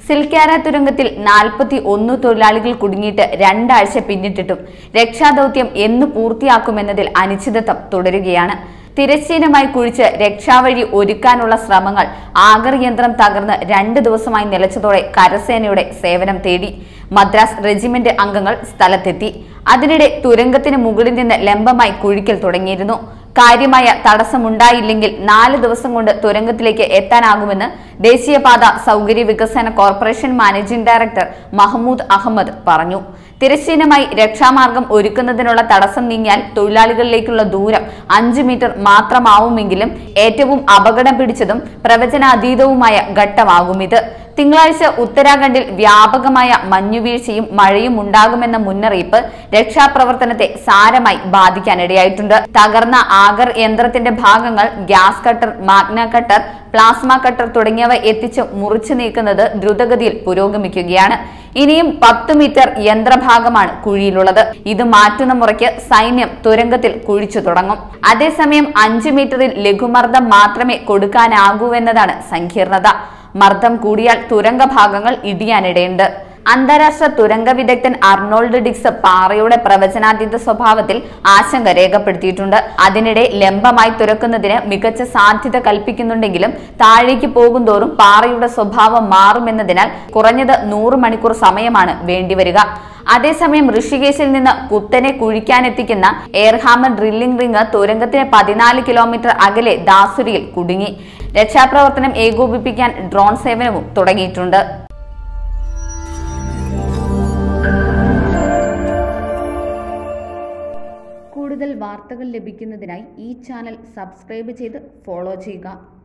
സിൽക്യാര തുരങ്കത്തിൽ നാൽപ്പത്തി ഒന്ന് തൊഴിലാളികൾ കുടുങ്ങിയിട്ട് രണ്ടാഴ്ച പിന്നിട്ടിട്ടും രക്ഷാദൌത്യം എന്ന് പൂർത്തിയാക്കുമെന്നതിൽ അനിശ്ചിതത്വം തുടരുകയാണ് തിരശ്ചീനമായി കുഴിച്ച് രക്ഷാവഴി ഒരുക്കാനുള്ള ശ്രമങ്ങൾ ആഗർ യന്ത്രം തകർന്ന് രണ്ട് ദിവസമായി നിലച്ചതോടെ കരസേനയുടെ സേവനം തേടി മദ്രാസ് റെജിമെന്റ് അംഗങ്ങൾ സ്ഥലത്തെത്തി അതിനിടെ തുരങ്കത്തിന് മുകളിൽ നിന്ന് ലംബമായി കുഴിക്കൽ തുടങ്ങിയിരുന്നു കാര്യമായ തടസ്സമുണ്ടായില്ലെങ്കിൽ നാല് ദിവസം കൊണ്ട് തുരങ്കത്തിലേക്ക് എത്താനാകുമെന്ന് ദേശീയപാത സൗകര്യ വികസന corporation managing director Mahmood Ahmed പറഞ്ഞു തിരശ്ചീനമായി രക്ഷാമാർഗം ഒരുക്കുന്നതിനുള്ള തടസ്സം നീങ്ങിയാൽ തൊഴിലാളികളിലേക്കുള്ള ദൂരം അഞ്ച് മീറ്റർ മാത്രമാവുമെങ്കിലും ഏറ്റവും അപകടം പിടിച്ചതും പ്രവചനാതീതവുമായ ഘട്ടമാകും ഇത് തിങ്കളാഴ്ച ഉത്തരാഖണ്ഡിൽ വ്യാപകമായ മഞ്ഞുവീഴ്ചയും മഴയും ഉണ്ടാകുമെന്ന മുന്നറിയിപ്പ് രക്ഷാപ്രവർത്തനത്തെ സാരമായി ബാധിക്കാനിടയായിട്ടുണ്ട് തകർന്ന ആഗർ യന്ത്രത്തിന്റെ ഭാഗങ്ങൾ gas cutter magna cutter plasma cutter തുടങ്ങിയവ എത്തിച്ച് മുറിച്ചു നീക്കുന്നത് ദ്രുതഗതിയിൽ പുരോഗമിക്കുകയാണ് ഇനിയും പത്ത് മീറ്റർ യന്ത്രഭാഗമാണ് കുഴിയിലുള്ളത് ഇത് മാറ്റുന്ന മുറയ്ക്ക് സൈന്യം തുരങ്കത്തിൽ കുഴിച്ചു തുടങ്ങും അതേസമയം അഞ്ച് മീറ്ററിൽ ലഘുമർദ്ദം മാത്രമേ കൊടുക്കാനാകൂവെന്നതാണ് സങ്കീർണത മർദ്ദം കൂടിയാൽ തുരങ്ക ഭാഗങ്ങൾ ഇടിയാനിടയുണ്ട് അന്താരാഷ്ട്ര തുരങ്ക വിദഗ്ധൻ അർണോൾഡ് ഡിക്സ് പാറയുടെ പ്രവചനാതീത സ്വഭാവത്തിൽ ആശങ്ക രേഖപ്പെടുത്തിയിട്ടുണ്ട് അതിനിടെ ലംബമായി തുറക്കുന്നതിന് മികച്ച സാധ്യത കൽപ്പിക്കുന്നുണ്ടെങ്കിലും താഴേക്ക് പോകുന്തോറും പാറയുടെ സ്വഭാവം മാറുമെന്നതിനാൽ കുറഞ്ഞത് നൂറ് മണിക്കൂർ സമയമാണ് വേണ്ടിവരിക അതേസമയം ഋഷികേശിൽ നിന്ന് കുത്തനെ കുഴിക്കാനെത്തിക്കുന്ന എയർഹാമർ ഡ്രില്ലിംഗ് റിംഗ് തുരങ്കത്തിന് പതിനാല് കിലോമീറ്റർ അകലെ ദാസുരിയിൽ കുടുങ്ങി രക്ഷാപ്രവർത്തനം ഏകോപിപ്പിക്കാൻ ഡ്രോൺ സേവനവും തുടങ്ങിയിട്ടുണ്ട് കൂടുതൽ വാർത്തകൾ ലഭിക്കുന്നതിനായി ഈ ചാനൽ സബ്സ്ക്രൈബ് ചെയ്ത് ഫോളോ ചെയ്യുക